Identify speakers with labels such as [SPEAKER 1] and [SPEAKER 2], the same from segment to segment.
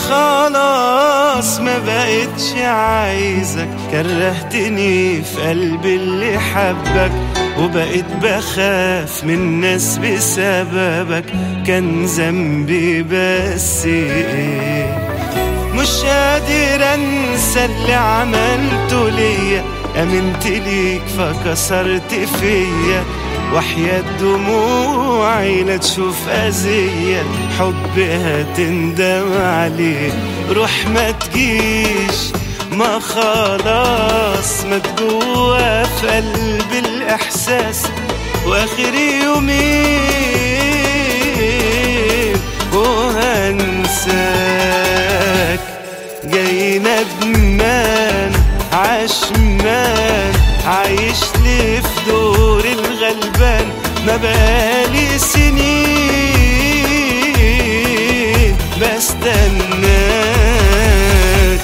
[SPEAKER 1] خلاص ما بقتش عايزك كرهتني في قلبي اللي حبك وبقيت بخاف من ناس بسببك كان ذنبي بس ايه مش قادر انسى اللي عملته ليا امنت ليك فكسرت فيا وحياة دموعي لا تشوف أذية حب هتندم عليه روح ما تجيش ما خلاص ما جوا في قلب الإحساس وآخر يومين وهنساك جاي ندمان عشمان عايش لي في دور الغلبان ما بقالي سنين بستناك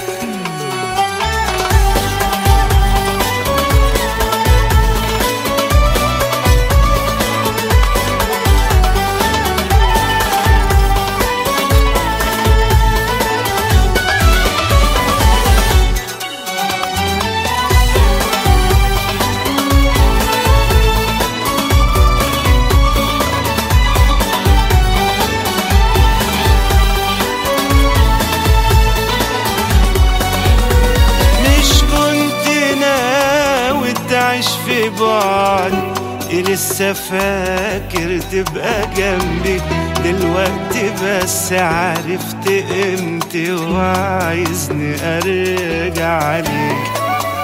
[SPEAKER 1] مش كنت ناوي تعيش في بعد لسه فاكر تبقى جنبي دلوقتي بس عرفت قيمتي وعايزني ارجع ليك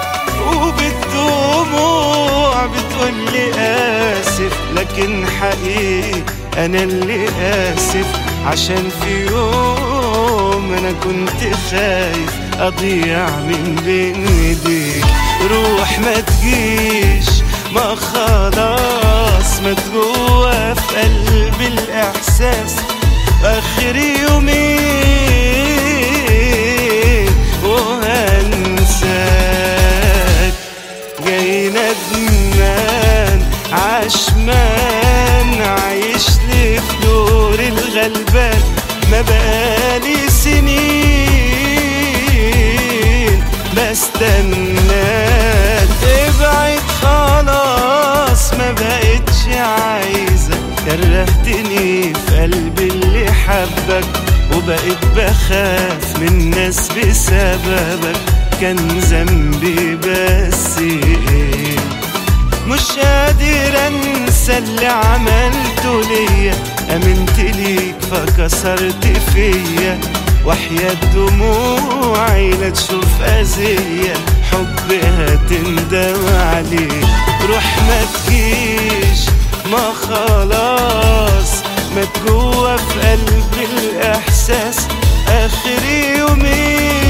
[SPEAKER 1] وبالدموع بتقولي آسف لكن حقيقي أنا اللي آسف عشان في يوم أنا كنت خايف أضيع من بين إيديك روح ما تجيش ما خلاص ما جوا في قلب الإحساس آخر يومين وهنساك جاي ندمان عشمان عايش لي في دور الغلبان ما بقالي سنين بستناك ابعد خلاص ما بقتش عايزك كرهتني في قلبي اللي حبك وبقيت بخاف من ناس بسببك كان ذنبي بس ايه مش قادر انسى اللي عملته ليا امنت ليك فكسرت فيا وحياة دموعي لا تشوف اذية حب هتندم عليه روح ما تجيش ما خلاص ما جوا في قلب الاحساس اخر يومين